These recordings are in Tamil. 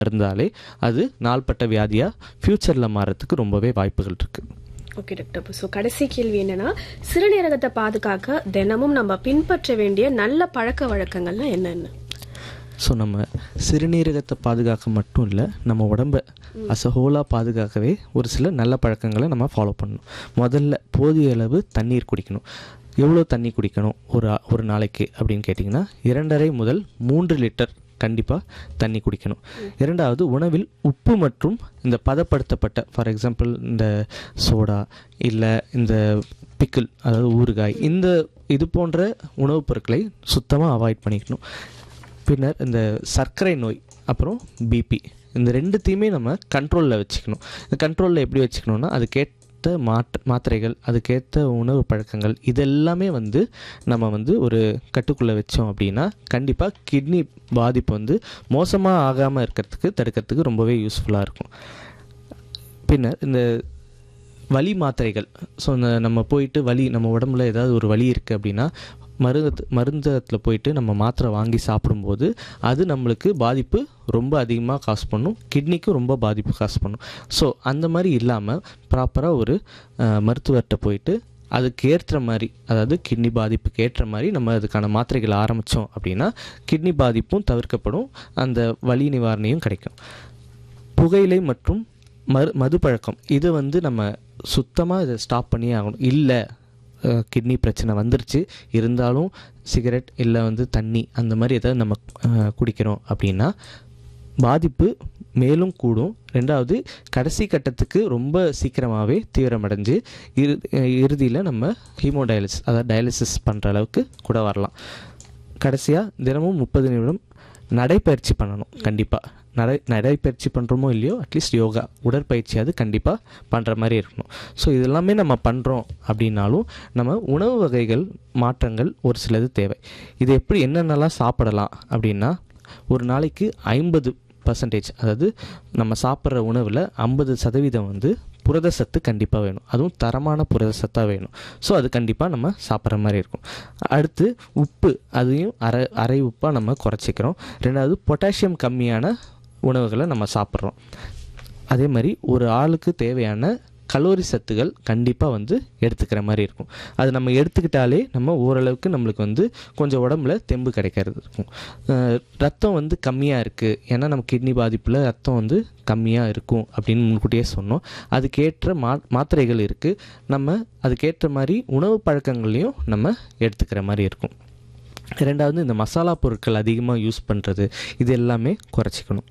இருந்தாலே அது நாள்பட்ட வியாதியாக ஃப்யூச்சரில் மாறத்துக்கு ரொம்பவே வாய்ப்புகள் இருக்குது ஓகே டாக்டர் ஸோ கடைசி கேள்வி என்னன்னா சிறுநீரகத்தை பாதுகாக்க தினமும் நம்ம பின்பற்ற வேண்டிய நல்ல பழக்க வழக்கங்கள்லாம் என்னென்ன ஸோ நம்ம சிறுநீரகத்தை பாதுகாக்க மட்டும் இல்லை நம்ம உடம்பை அசஹோலாக பாதுகாக்கவே ஒரு சில நல்ல பழக்கங்களை நம்ம ஃபாலோ பண்ணணும் முதல்ல போதிய அளவு தண்ணீர் குடிக்கணும் எவ்வளோ தண்ணி குடிக்கணும் ஒரு ஆ- ஒரு நாளைக்கு அப்படின்னு கேட்டிங்கன்னா இரண்டரை முதல் மூன்று லிட்டர் கண்டிப்பாக தண்ணி குடிக்கணும் இரண்டாவது உணவில் உப்பு மற்றும் இந்த பதப்படுத்தப்பட்ட ஃபார் எக்ஸாம்பிள் இந்த சோடா இல்லை இந்த பிக்கிள் அதாவது ஊறுகாய் இந்த இது போன்ற உணவுப் பொருட்களை சுத்தமாக அவாய்ட் பண்ணிக்கணும் பின்னர் இந்த சர்க்கரை நோய் அப்புறம் பிபி இந்த ரெண்டுத்தையுமே நம்ம கண்ட்ரோலில் வச்சுக்கணும் இந்த கண்ட்ரோலில் எப்படி வச்சுக்கணும்னா அதுக்கேற்ற மாற்ற மாத்திரைகள் அதுக்கேற்ற உணவு பழக்கங்கள் இதெல்லாமே வந்து நம்ம வந்து ஒரு கட்டுக்குள்ளே வச்சோம் அப்படின்னா கண்டிப்பாக கிட்னி பாதிப்பு வந்து மோசமாக ஆகாமல் இருக்கிறதுக்கு தடுக்கிறதுக்கு ரொம்பவே யூஸ்ஃபுல்லாக இருக்கும் பின்னர் இந்த வலி மாத்திரைகள் ஸோ இந்த நம்ம போயிட்டு வலி நம்ம உடம்புல ஏதாவது ஒரு வலி இருக்குது அப்படின்னா மருந்து மருந்தகத்தில் போயிட்டு நம்ம மாத்திரை வாங்கி சாப்பிடும்போது அது நம்மளுக்கு பாதிப்பு ரொம்ப அதிகமாக காசு பண்ணும் கிட்னிக்கும் ரொம்ப பாதிப்பு காசு பண்ணும் ஸோ அந்த மாதிரி இல்லாமல் ப்ராப்பராக ஒரு அஹ், மருத்துவர்கிட்ட போயிட்டு அதுக்கு ஏற்ற மாதிரி அதாவது கிட்னி பாதிப்புக்கு ஏற்ற மாதிரி நம்ம அதுக்கான மாத்திரைகள் ஆரம்பித்தோம் அப்படின்னா கிட்னி பாதிப்பும் தவிர்க்கப்படும் அந்த வலி நிவாரணையும் கிடைக்கும் புகையிலை மற்றும் மரு மது பழக்கம் இது வந்து நம்ம சுத்தமாக இதை ஸ்டாப் பண்ணியே ஆகணும் இல்லை கிட்னி பிரச்சனை வந்துருச்சு இருந்தாலும் சிகரெட் இல்லை வந்து தண்ணி அந்த மாதிரி ஏதாவது நம்ம அஹ், குடிக்கிறோம் அப்படின்னா பாதிப்பு மேலும் கூடும் ரெண்டாவது கடைசி கட்டத்துக்கு ரொம்ப சீக்கிரமாகவே தீவிரமடைஞ்சு இறு இறுதியில் நம்ம ஹீமோடயாலிசிஸ் அதாவது டயாலிசிஸ் பண்ணுற அளவுக்கு கூட வரலாம் கடைசியாக தினமும் முப்பது நிமிடம் நடைப்பயிற்சி பண்ணணும் கண்டிப்பாக நடை நடைப்பயிற்சி பண்ணுறோமோ இல்லையோ அட்லீஸ்ட் யோகா உடற்பயிற்சியாவது கண்டிப்பாக பண்ணுற மாதிரி இருக்கணும் ஸோ இதெல்லாமே நம்ம பண்ணுறோம் அப்படின்னாலும் நம்ம உணவு வகைகள் மாற்றங்கள் ஒரு சிலது தேவை இது எப்படி என்னென்னலாம் சாப்பிடலாம் அப்படின்னா ஒரு நாளைக்கு ஐம்பது பர்சன்டேஜ் அதாவது நம்ம சாப்பிட்ற உணவில் ஐம்பது சதவீதம் வந்து புரதசத்து கண்டிப்பாக வேணும் அதுவும் தரமான புரதசத்தாக வேணும் ஸோ அது கண்டிப்பாக நம்ம சாப்பிட்ற மாதிரி இருக்கும் அடுத்து உப்பு அதையும் அரை அரை உப்பாக நம்ம குறைச்சிக்கிறோம் ரெண்டாவது பொட்டாசியம் கம்மியான உணவுகளை நம்ம சாப்பிட்றோம் அதே மாதிரி ஒரு ஆளுக்கு தேவையான கலோரி சத்துகள் கண்டிப்பாக வந்து எடுத்துக்கிற மாதிரி இருக்கும் அது நம்ம எடுத்துக்கிட்டாலே நம்ம ஓரளவுக்கு நம்மளுக்கு வந்து கொஞ்சம் உடம்புல தெம்பு கிடைக்கிறது இருக்கும் அஹ் ரத்தம் வந்து கம்மியாக இருக்குது ஏன்னா நம்ம கிட்னி பாதிப்பில் ரத்தம் வந்து கம்மியாக இருக்கும் அப்படின்னு முன்கூட்டியே சொன்னோம் அதுக்கேற்ற மா மாத்திரைகள் இருக்குது நம்ம அதுக்கேற்ற மாதிரி உணவு பழக்கங்களையும் நம்ம எடுத்துக்கிற மாதிரி இருக்கும் ரெண்டாவது இந்த மசாலா பொருட்கள் அதிகமாக யூஸ் பண்ணுறது இது எல்லாமே குறைச்சிக்கணும்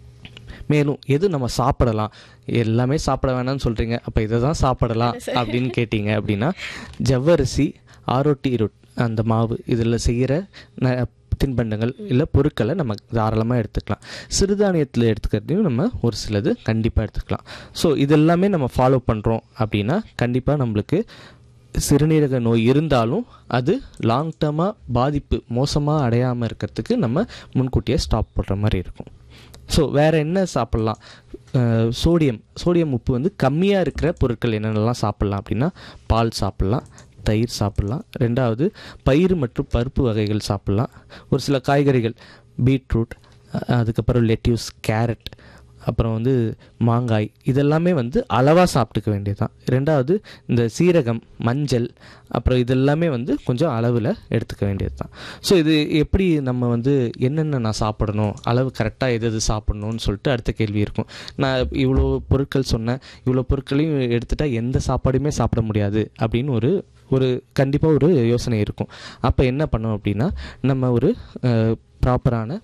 மேலும் எது நம்ம சாப்பிடலாம் எல்லாமே சாப்பிட வேணாம்னு சொல்கிறீங்க அப்போ இதை தான் சாப்பிடலாம் அப்படின்னு கேட்டிங்க அப்படின்னா ஜவ்வரிசி ஆரோட்டி ரொட் அந்த மாவு இதில் செய்கிற ந தின்பண்டங்கள் இல்லை பொருட்களை நம்ம தாராளமாக எடுத்துக்கலாம் சிறுதானியத்தில் எடுத்துக்கிறதையும் நம்ம ஒரு சிலது கண்டிப்பாக எடுத்துக்கலாம் ஸோ இதெல்லாமே நம்ம ஃபாலோ பண்ணுறோம் அப்படின்னா கண்டிப்பாக நம்மளுக்கு சிறுநீரக நோய் இருந்தாலும் அது லாங் டேர்மாக பாதிப்பு மோசமாக அடையாமல் இருக்கிறதுக்கு நம்ம முன்கூட்டியே ஸ்டாப் பண்ணுற மாதிரி இருக்கும் ஸோ வேறு என்ன சாப்பிட்லாம் அஹ் சோடியம் சோடியம் உப்பு வந்து கம்மியாக இருக்கிற பொருட்கள் என்னென்னலாம் சாப்பிட்லாம் அப்படின்னா பால் சாப்பிட்லாம் தயிர் சாப்பிட்லாம் ரெண்டாவது பயிறு மற்றும் பருப்பு வகைகள் சாப்பிட்லாம் ஒரு சில காய்கறிகள் பீட்ரூட் அஹ் அதுக்கப்புறம் லெட்யூஸ் கேரட் அப்புறம் வந்து மாங்காய் இதெல்லாமே வந்து அளவாக சாப்பிட்டுக்க வேண்டியது தான் ரெண்டாவது இந்த சீரகம் மஞ்சள் அப்புறம் இதெல்லாமே வந்து கொஞ்சம் அளவில் எடுத்துக்க வேண்டியது தான் ஸோ இது எப்படி நம்ம வந்து என்னென்ன நான் சாப்பிடணும் அளவு கரெக்டாக எது எது சாப்பிடணும்னு சொல்லிட்டு அடுத்த கேள்வி இருக்கும் நான் இவ்வளோ பொருட்கள் சொன்னேன் இவ்வளோ பொருட்களையும் எடுத்துட்டா எந்த சாப்பாடுமே சாப்பிட முடியாது அப்படின்னு ஒரு ஒரு கண்டிப்பாக ஒரு யோசனை இருக்கும் அப்போ என்ன பண்ணோம் அப்படின்னா நம்ம ஒரு ப்ராப்பரான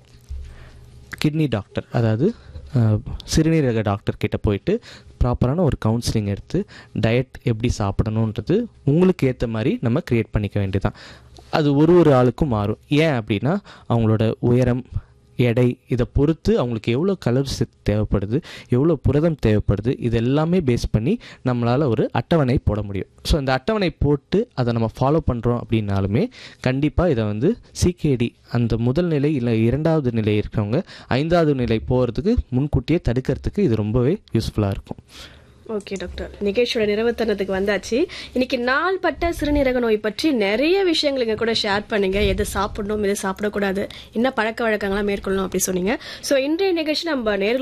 கிட்னி டாக்டர் அதாவது அஹ், சிறுநீரக டாக்டர் கிட்ட போயிட்டு ப்ராப்பரான ஒரு கவுன்சிலிங் எடுத்து டயட் எப்படி சாப்பிடணுன்றது உங்களுக்கு ஏற்ற மாதிரி நம்ம க்ரியேட் பண்ணிக்க வேண்டியதுதான் அது ஒரு ஒரு ஆளுக்கும் மாறும் ஏன் அப்படின்னா அவங்களோட உயரம் எடை இதை பொறுத்து அவங்களுக்கு எவ்வளோ கலர்ஸ் தேவைப்படுது எவ்வளோ புரதம் தேவைப்படுது இது எல்லாமே பேஸ் பண்ணி நம்மளால் ஒரு அட்டவணை போட முடியும் ஸோ இந்த அட்டவணை போட்டு அதை நம்ம ஃபாலோ பண்ணுறோம் அப்படின்னாலுமே கண்டிப்பாக இதை வந்து சிகேடி அந்த முதல் நிலை இல்லை இரண்டாவது நிலை இருக்கிறவங்க ஐந்தாவது நிலை போகிறதுக்கு முன்கூட்டியே தடுக்கிறதுக்கு இது ரொம்பவே யூஸ்ஃபுல்லாக இருக்கும் ஓகே டாக்டர் நிகேஷோட நிறுவத்தனத்துக்கு வந்தாச்சு இன்னைக்கு நாள்பட்ட சிறுநீரக நோய் பற்றி நிறைய விஷயங்கள் எங்க கூட ஷேர் பண்ணீங்க எது சாப்பிடணும் எது சாப்பிடக்கூடாது என்ன பழக்க வழக்கங்கள்லாம் மேற்கொள்ளணும் அப்படி சொன்னீங்க ஸோ இன்றைய நிகழ்ச்சி நம்ம நேரில்